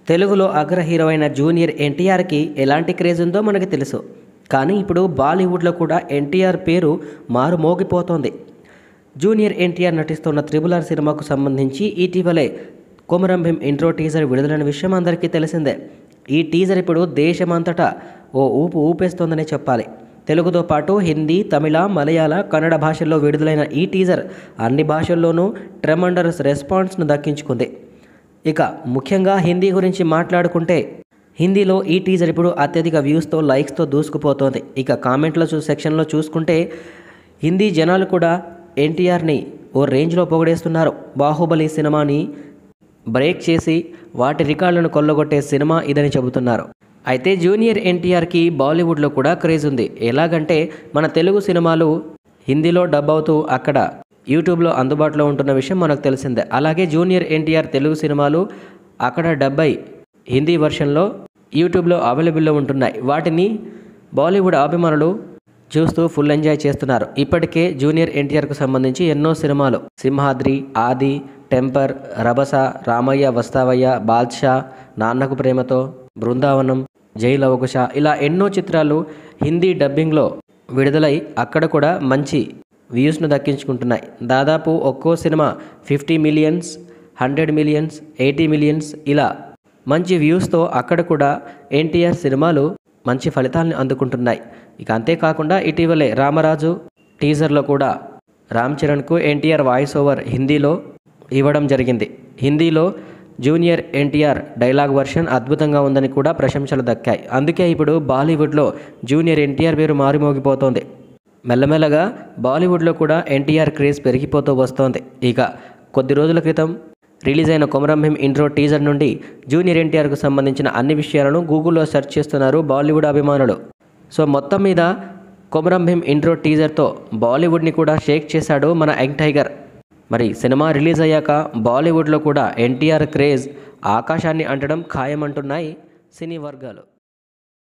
తెలుగులో అగ్ర హీరో అయిన జూనియర్ ఎన్టీఆర్కి ఎలాంటి క్రేజ్ ఉందో మనకు తెలుసు కానీ ఇప్పుడు బాలీవుడ్లో కూడా ఎన్టీఆర్ పేరు మారు మోగిపోతోంది జూనియర్ ఎన్టీఆర్ నటిస్తున్న త్రిబుల్ ఆర్ సినిమాకు సంబంధించి ఇటీవలే కొమరం భీం ఇంట్రో టీజర్ విడుదలైన విషయం అందరికీ తెలిసిందే ఈ టీజర్ ఇప్పుడు దేశమంతటా ఓ ఊపు ఊపేస్తోందనే చెప్పాలి తెలుగుతో పాటు హిందీ తమిళ మలయాళ కన్నడ భాషల్లో విడుదలైన ఈ టీజర్ అన్ని భాషల్లోనూ ట్రెమండరస్ రెస్పాన్స్ను దక్కించుకుంది ఇక ముఖ్యంగా హిందీ గురించి మాట్లాడుకుంటే హిందీలో ఈ టీజర్ ఇప్పుడు అత్యధిక వ్యూస్తో లైక్స్తో దూసుకుపోతోంది ఇక కామెంట్ల చూ సెక్షన్లో చూసుకుంటే హిందీ జనాలు కూడా ఎన్టీఆర్ని ఓ రేంజ్లో పొగడేస్తున్నారు బాహుబలి సినిమాని బ్రేక్ చేసి వాటి రికార్డులను కొల్లగొట్టే సినిమా ఇదని చెబుతున్నారు అయితే జూనియర్ ఎన్టీఆర్కి బాలీవుడ్లో కూడా క్రేజ్ ఉంది ఎలాగంటే మన తెలుగు సినిమాలు హిందీలో డబ్ అవుతూ అక్కడ యూట్యూబ్లో అందుబాటులో ఉంటున్న విషయం మనకు తెలిసిందే అలాగే జూనియర్ ఎన్టీఆర్ తెలుగు సినిమాలు అక్కడ డబ్బై హిందీ వర్షన్లో యూట్యూబ్లో అవైలబుల్లో ఉంటున్నాయి వాటిని బాలీవుడ్ అభిమానులు చూస్తూ ఫుల్ ఎంజాయ్ చేస్తున్నారు ఇప్పటికే జూనియర్ ఎన్టీఆర్కు సంబంధించి ఎన్నో సినిమాలు సింహాద్రి ఆది టెంపర్ రభస రామయ్య వస్తావయ్య బాద్షా నాన్నకు ప్రేమతో బృందావనం జై లవకుశ ఇలా ఎన్నో చిత్రాలు హిందీ డబ్బింగ్లో విడుదలై అక్కడ కూడా మంచి వ్యూస్ను దక్కించుకుంటున్నాయి దాదాపు ఒక్కో సినిమా fifty millions hundred millions eighty millions ఇలా మంచి వ్యూస్తో అక్కడ కూడా ఎన్టీఆర్ సినిమాలు మంచి ఫలితాలను అందుకుంటున్నాయి ఇక అంతేకాకుండా ఇటీవలే రామరాజు టీజర్లో కూడా రామ్ చరణ్కు ఎన్టీఆర్ వాయిస్ ఓవర్ హిందీలో ఇవ్వడం జరిగింది హిందీలో జూనియర్ ఎన్టీఆర్ డైలాగ్ వర్షన్ అద్భుతంగా ఉందని కూడా ప్రశంసలు దక్కాయి అందుకే ఇప్పుడు బాలీవుడ్లో జూనియర్ ఎన్టీఆర్ పేరు మారుమోగిపోతోంది మెల్లమెల్లగా బాలీవుడ్లో కూడా ఎన్టీఆర్ క్రేజ్ పెరిగిపోతూ వస్తోంది ఇక కొద్ది రోజుల క్రితం రిలీజ్ అయిన కొమరం భీం ఇంట్రో టీజర్ నుండి జూనియర్ ఎన్టీఆర్కు సంబంధించిన అన్ని విషయాలను గూగుల్లో సెర్చ్ చేస్తున్నారు బాలీవుడ్ అభిమానులు సో మొత్తం మీద కొమరం భీం ఇంట్రో టీజర్తో బాలీవుడ్ని కూడా షేక్ చేశాడు మన యంగ్ టైగర్ మరి సినిమా రిలీజ్ అయ్యాక బాలీవుడ్లో కూడా ఎన్టీఆర్ క్రేజ్ ఆకాశాన్ని అంటడం ఖాయమంటున్నాయి సినీ వర్గాలు